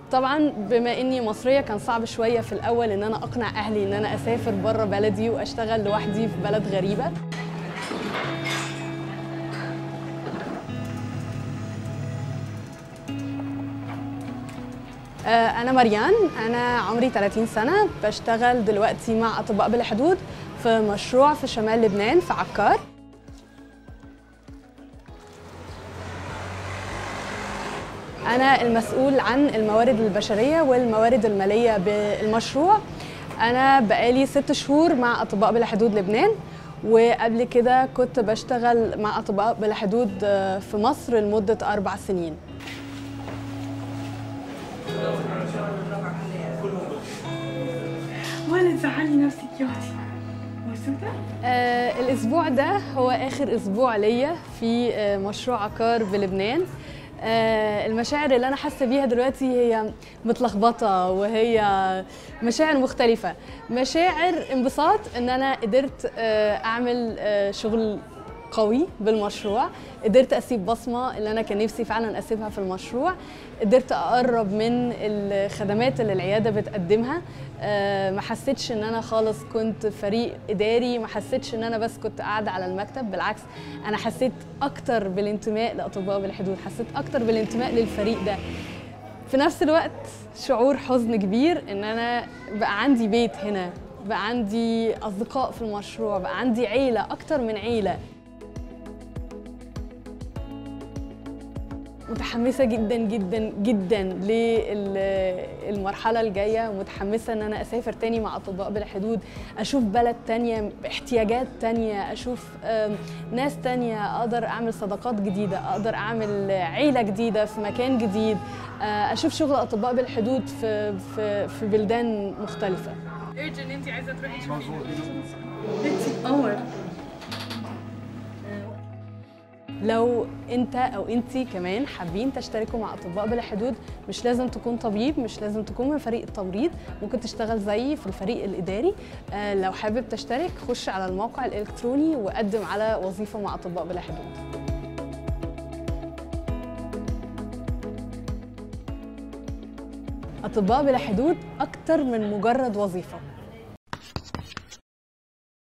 طبعا بما اني مصريه كان صعب شويه في الاول ان انا اقنع اهلي ان انا اسافر بره بلدي واشتغل لوحدي في بلد غريبه آه، أنا مريان أنا عمري 30 سنة بشتغل دلوقتي مع أطباء بلا حدود في مشروع في شمال لبنان في عكار أنا المسؤول عن الموارد البشرية والموارد المالية بالمشروع أنا بقالي ست شهور مع أطباء بلا حدود لبنان وقبل كده كنت بشتغل مع أطباء بلا حدود آه، في مصر لمدة أربع سنين ولا تزعلي نفسك يا اختي مبسوطة؟ آه الأسبوع ده هو آخر أسبوع ليا في آه مشروع عقار بلبنان آه المشاعر اللي أنا حاسة بيها دلوقتي هي متلخبطة وهي مشاعر مختلفة مشاعر انبساط إن أنا قدرت آه أعمل آه شغل قوي بالمشروع قدرت اسيب بصمه اللي انا كان نفسي فعلا اسيبها في المشروع قدرت اقرب من الخدمات اللي العياده بتقدمها آه، ما حسيتش ان انا خالص كنت فريق اداري ما حسيتش ان انا بس كنت قاعده على المكتب بالعكس انا حسيت اكتر بالانتماء لاطباء بالحدود حسيت اكتر بالانتماء للفريق ده في نفس الوقت شعور حزن كبير ان انا بقى عندي بيت هنا بقى عندي اصدقاء في المشروع بقى عندي عيله اكتر من عيله متحمسة جدا جدا جدا للمرحلة الجاية متحمسة ان انا اسافر تاني مع اطباء بلا حدود اشوف بلد تانية باحتياجات تانية اشوف آم، ناس تانية اقدر اعمل صداقات جديدة اقدر اعمل عيلة جديدة في مكان جديد آه، اشوف شغل اطباء بالحدود في في في بلدان مختلفة ارجع ان انت عايزة تروحي تشوفي انت قمر لو انت او انت كمان حابين تشتركوا مع اطباء بلا حدود مش لازم تكون طبيب مش لازم تكون من فريق التمريض ممكن تشتغل زيي في الفريق الاداري آه، لو حابب تشترك خش على الموقع الالكتروني وقدم على وظيفه مع اطباء بلا حدود اطباء بلا حدود اكتر من مجرد وظيفه